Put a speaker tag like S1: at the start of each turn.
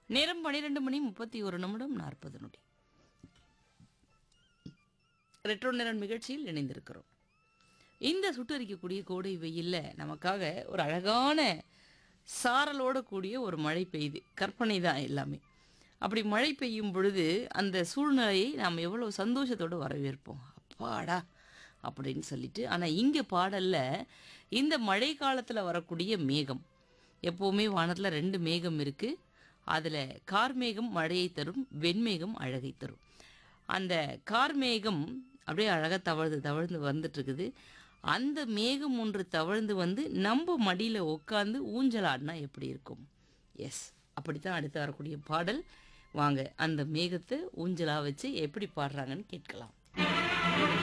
S1: நேரம் பன்னிரெண்டு மணி முப்பத்தி ஒரு நிமிடம் நாற்பது நொடி ரெட்ரோ நேரம் நிகழ்ச்சியில் இணைந்திருக்கிறோம் இந்த சுட்டரிக்கக்கூடிய கோடை வெயில்ல நமக்காக ஒரு அழகான சாரலோட கூடிய ஒரு மழை பெய்யுது கற்பனை தான் எல்லாமே அப்படி மழை பெய்யும் பொழுது அந்த சூழ்நிலையை நாம் எவ்வளோ சந்தோஷத்தோடு வரவேற்போம் அப்பாடா அப்படின்னு சொல்லிட்டு ஆனால் இங்கே பாடலில் இந்த மழை காலத்தில் வரக்கூடிய மேகம் எப்போவுமே வானத்தில் ரெண்டு மேகம் இருக்குது அதில் கார்மேகம் மழையை தரும் வெண்மேகம் அழகை தரும் அந்த கார்மேகம் அப்படியே அழகாக தவழ்ந்து தவழ்ந்து வந்துட்டு இருக்குது அந்த மேகம் ஒன்று தவழ்ந்து வந்து நம்ம மடியில் உட்காந்து ஊஞ்சலாடினா எப்படி இருக்கும் எஸ் அப்படித்தான் அடுத்து வரக்கூடிய பாடல் வாங்க அந்த மேகத்தை ஊஞ்சலாக வச்சு எப்படி பாடுறாங்கன்னு கேட்கலாம்